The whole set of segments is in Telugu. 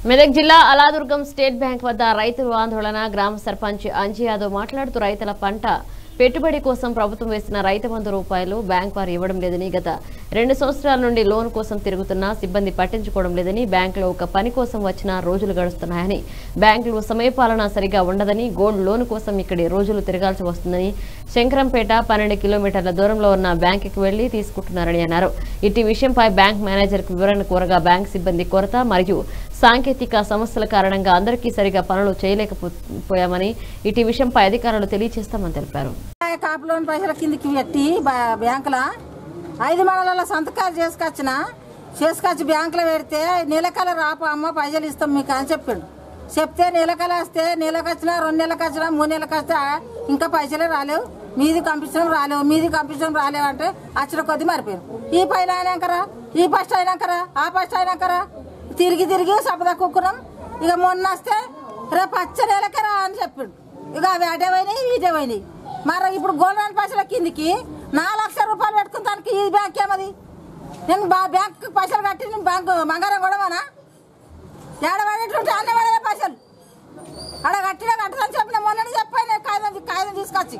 మెదక్ జిల్లా అలాదుర్గం స్టేట్ బ్యాంక్ వద్ద రైతులు ఆందోళన గ్రామ సర్పంచ్ అంజీ యాదవ్ మాట్లాడుతూ రైతుల పంట పెట్టుబడి కోసం ప్రభుత్వం వేసిన రైతు వంద రూపాయలు బ్యాంక్ వారు ఇవ్వడం లేదని గత రెండు సంవత్సరాల నుండి లోన్ కోసం తిరుగుతున్నా సిబ్బంది పట్టించుకోవడం లేదని బ్యాంకులో ఒక పని కోసం వచ్చిన రోజులు గడుస్తున్నాయని బ్యాంకులు సమయపాలన సరిగా ఉండదని గోల్డ్ లోన్ కోసం ఇక్కడి రోజులు తిరగాల్సి వస్తుందని శంకరంపేట పన్నెండు కిలోమీటర్ల దూరంలో ఉన్న బ్యాంకుకి వెళ్లి తీసుకుంటున్నారని అన్నారు ఇట్టి విషయంపై బ్యాంక్ మేనేజర్కు వివరణ కోరగా బ్యాంక్ సిబ్బంది కొరత మరియు సాంకేతిక సమస్యల కారణంగా అందరికీ సరిగా పనులు చేయలేకపోయామని ఇటు విషయంపై అధికారులు తెలియజేస్తామని తెలిపారు కాపు లోన్ పైసల కిందికి పెట్టి బా- బ్యాంకుల ఐదు మండలాల సంతకాలు చేసుకొచ్చిన చేసుకొచ్చి బ్యాంకులో పెడితే నెలకల రాప అమ్మ పైసలు ఇస్తాం మీకు అని చెప్పిండు చెప్తే నెలకల వస్తే నెలకు వచ్చినా రెండు నెలలకు వచ్చినా మూడు నెలలకు వస్తే ఆ, ఇంకా పైసలే రాలేవు మీది పంపించడం రాలేవు మీది పంపించడం రాలేవు అంటే వచ్చిన కొద్ది మరిపోయారు ఈ పైన అయినాకరా ఈ ఫస్ట్ అయినాకరా ఆ ఫస్ట్ అయినాకరా తిరిగి తిరిగి సపదా కుక్కున్నాం ఇక మొన్న వస్తే రేపు వచ్చే నెలకే రా అని చెప్పిండు ఇక అవి అటే పోయినాయి ఇటే పోయినాయి మరి ఇప్పుడు గోల్డెన్ పైసల కిందికి నా లక్ష రూపాయలు పెట్టుకున్న దానికి ఈ బ్యాంక్ ఏమది నేను బా బ్యాంక్ పైసలు కట్టి నేను బ్యాంకు బంగారం కొడమనా ఏడబడేటువంటి అన్న పడే పైసలు అక్కడ కట్టినా కట్టదని చెప్పిన మొన్న చెప్పాను కాగితం కాగితం తీసుకొచ్చి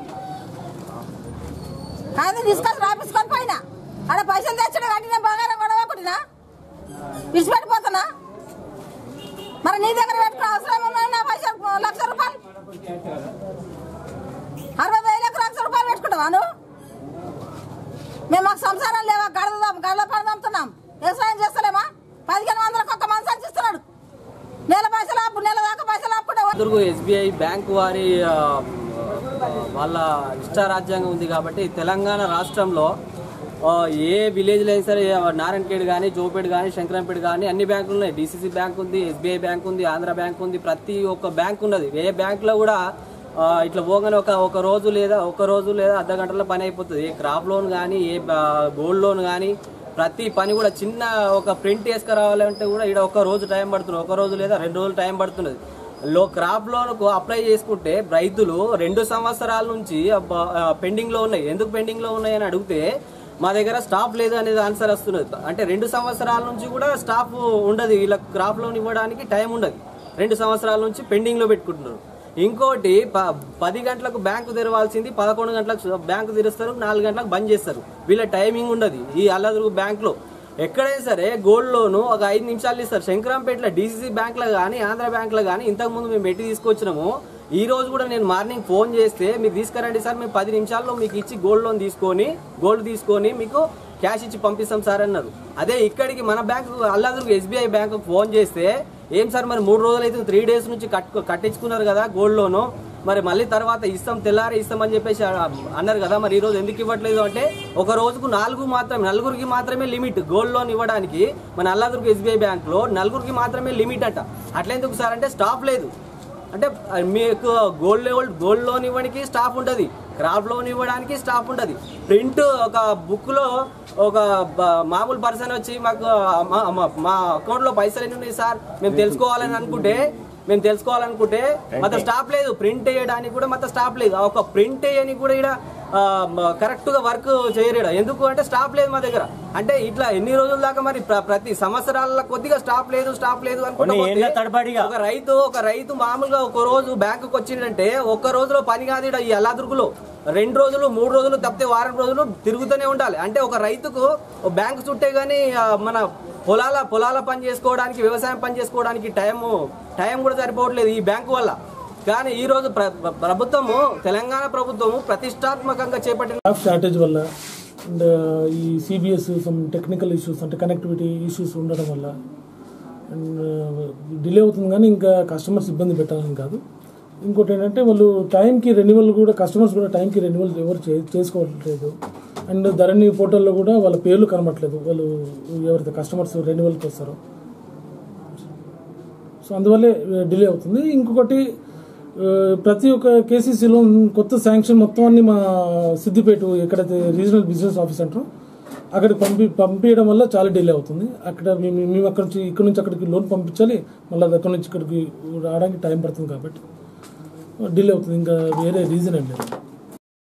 కాగితం తీసుకొచ్చి రాపించుకొని పైన ఆడ పైసలు తెచ్చిన కట్టిన బంగారం కొడవకుడినా విడిచిపెట్టిపోతున్నా మరి నీ దగ్గర పెట్టుకునే అవసరం ఉన్నాయి నా పైసలు లక్ష రూపాయలు అరవై వేలకు లక్ష రూపాయలు పెట్టుకుంటావా నువ్వు మేము మాకు సంసారం లేవా గడదాం గడల పడదాంతున్నాం వ్యవసాయం చేస్తలేమా పదిహేను వందలకు ఒక్క మనసు ఇస్తున్నాడు నెల పైసలు అప్పు నెల దాకా పైసలు అప్పుడే దుర్గు ఎస్బీఐ బ్యాంక్ వారి ఆ, వాళ్ళ ఇష్ట రాజ్యాంగం ఉంది కాబట్టి తెలంగాణ రాష్ట్రంలో ఆ, ఏ విలేజ్లో అయినా సరే నారాయణఖేడ్ కానీ జోపేట్ కానీ శంకరంపేట కానీ అన్ని బ్యాంకులు ఉన్నాయి డిసిసి బ్యాంక్ ఉంది ఎస్బీఐ బ్యాంక్ ఉంది ఆంధ్ర బ్యాంక్ ఉంది ప్రతి ఒక్క బ్యాంక్ ఉన్నది ఏ బ్యాంకులో కూడా ఆ, ఇట్లా పోగానే ఒక ఒక రోజు లేదా ఒక రోజు లేదా అర్ధ గంటలో పని అయిపోతుంది ఏ క్రాప్ లోన్ కానీ ఏ గోల్డ్ లోన్ కానీ ప్రతి పని కూడా చిన్న ఒక ప్రింట్ వేసుకురావాలంటే కూడా ఇక్కడ ఒక రోజు టైం పడుతుంది ఒక రోజు లేదా రెండు రోజులు టైం పడుతున్నది లో క్రాప్ లోన్కు అప్లై చేసుకుంటే రైతులు రెండు సంవత్సరాల నుంచి పెండింగ్ లో ఉన్నాయి ఎందుకు పెండింగ్ లో ఉన్నాయి అని అడిగితే మా దగ్గర స్టాఫ్ లేదు అనేది ఆన్సర్ వస్తున్నది అంటే రెండు సంవత్సరాల నుంచి కూడా స్టాఫ్ ఉండదు ఇలా క్రాప్ లోన్ ఇవ్వడానికి టైం ఉండదు రెండు సంవత్సరాల నుంచి పెండింగ్ లో పెట్టుకుంటున్నారు ఇంకోటి ప- పది గంటలకు బ్యాంకు తెరవాల్సింది పదకొండు గంటలకు బ్యాంకు తెరుస్తారు నాలుగు గంటలకు బంద్ చేస్తారు వీళ్ళ టైమింగ్ ఉండదు ఈ అల్లదుర్గు బ్యాంకులో ఎక్కడైనా సరే గోల్డ్ లోన్ ఒక ఐదు నిమిషాలు ఇస్తారు శంకరంపేటలో డీసీసీ బ్యాంక్లో కానీ ఆంధ్ర బ్యాంక్లో కానీ ఇంతకుముందు మేము పెట్టి తీసుకొచ్చినాము ఈ రోజు కూడా నేను మార్నింగ్ ఫోన్ చేస్తే మీరు తీసుకురండి సార్ మేము పది నిమిషాల్లో మీకు ఇచ్చి గోల్డ్ లోన్ తీసుకొని గోల్డ్ తీసుకొని మీకు క్యాష్ ఇచ్చి పంపిస్తాం సార్ అన్నారు అదే ఇక్కడికి మన bank Alladurg SBI bank phone చేస్తే ఏం సార్ మరి మూడు రోజులు అయితే త్రీ డేస్ నుంచి కట్టు కట్టించుకున్నారు కదా గోల్డ్ లోను మరి మళ్ళీ తర్వాత ఇస్తాం తెల్లారి ఇస్తాం అని చెప్పేసి ఆ- అన్నారు కదా మరి ఈ రోజు ఎందుకు ఇవ్వట్లేదు అంటే ఒక రోజుకు నాలుగు మాత్రమే నలుగురికి మాత్రమే లిమిట్ గోల్డ్ లోన్ ఇవ్వడానికి మన అల్లాదుర్గు ఎస్బీఐ బ్యాంక్ లో నలుగురికి మాత్రమే లిమిట్ అంట అట్లెందుకు సార్ అంటే స్టాప్ లేదు అంటే ఆ, మీకు గోల్డ్ లెవెల్ గోల్డ్ లోన్ ఇవ్వడానికి స్టాఫ్ ఉంటుంది క్రాప్ లోన్ ఇవ్వడానికి స్టాఫ్ ఉంటుంది ప్రింట్ ఒక బుక్ లో ఒక బ- మామూలు పర్సన్ వచ్చి మాకు మా- మా- మా అకౌంట్ లో పైసలు ఎన్ని ఉన్నాయి సార్ మేము తెలుసుకోవాలని అనుకుంటే మేము తెలుసుకోవాలనుకుంటే మొత్తం స్టాప్ లేదు ప్రింట్ వేయడానికి కూడా మొత్తం స్టాప్ లేదు ఆ ఒక ప్రింట్ వేయడానికి కూడా ఇక్కడ కరెక్ట్ గా వర్క్ చేయరు ఈడ. ఎందుకు అంటే స్టాప్ లేదు మా దగ్గర అంటే ఇట్లా ఎన్ని రోజుల దాకా మరి ప్ర- ప్రతి సంవత్సరాల కొద్దిగా స్టాప్ లేదు స్టాప్ లేదు అనుకుంటా పోతే ఒక రైతు ఒక రైతు మామూలుగా ఒక రోజు బ్యాంకుకి వచ్చిందంటే ఒక రోజులో పని కాదు ఈడ ఈ అల్లాదుర్గులో రెండు రోజులు మూడు రోజులు తప్పితే వారం రోజులు తిరుగుతూనే ఉండాలి అంటే ఒక రైతుకు ఒక బ్యాంకు చుట్టే గానీ ఆ, మన పొలాల పొలాల పని చేసుకోవడానికి వ్యవసాయం పని చేసుకోవడానికి టైం టైం కూడా సరిపోవట్లేదు ఈ బ్యాంకు వల్ల కానీ ఈ రోజు ప్ర- ప్రభుత్వము తెలంగాణ ప్రభుత్వము ప్రతిష్టాత్మకంగా చేపట్టిన స్టాఫ్ షార్టేజ్ వల్ల అండ్ ఈ సిబిఎస్ సమ్ టెక్నికల్ ఇష్యూస్ అంటే కనెక్టివిటీ ఇష్యూస్ ఉండడం వల్ల అండ్ డిలే అవుతుంది కానీ ఇంకా కస్టమర్స్ ఇబ్బంది పెట్టాలని కాదు ఇంకోటి ఏంటంటే వాళ్ళు టైంకి రెన్యువల్ కూడా కస్టమర్స్ కూడా టైంకి రెన్యువల్ ఎవరు చే చేసుకోవట్లేదు అండ్ ధరణి పోర్టల్లో కూడా వాళ్ళ పేర్లు కనబట్లేదు వాళ్ళు ఎవరైతే కస్టమర్స్ రెన్యువల్కి వస్తారో సో అందువల్లే డిలే అవుతుంది ఇంకొకటి ఆ, ప్రతి ఒక్క కేసీసీలో కొత్త శాంక్షన్ మొత్తం అన్ని మా సిద్దిపేట ఎక్కడైతే రీజనల్ బిజినెస్ ఆఫీస్ అంటారో అక్కడికి పంపి పంపించడం వల్ల చాలా డిలే అవుతుంది అక్కడ మేము మేము అక్కడ నుంచి ఇక్కడ నుంచి అక్కడికి లోన్ పంపించాలి మళ్ళీ అది అక్కడ నుంచి ఇక్కడికి రావడానికి టైం పడుతుంది కాబట్టి డిలే అవుతుంది ఇంకా వేరే రీజన్ ఏం లేదు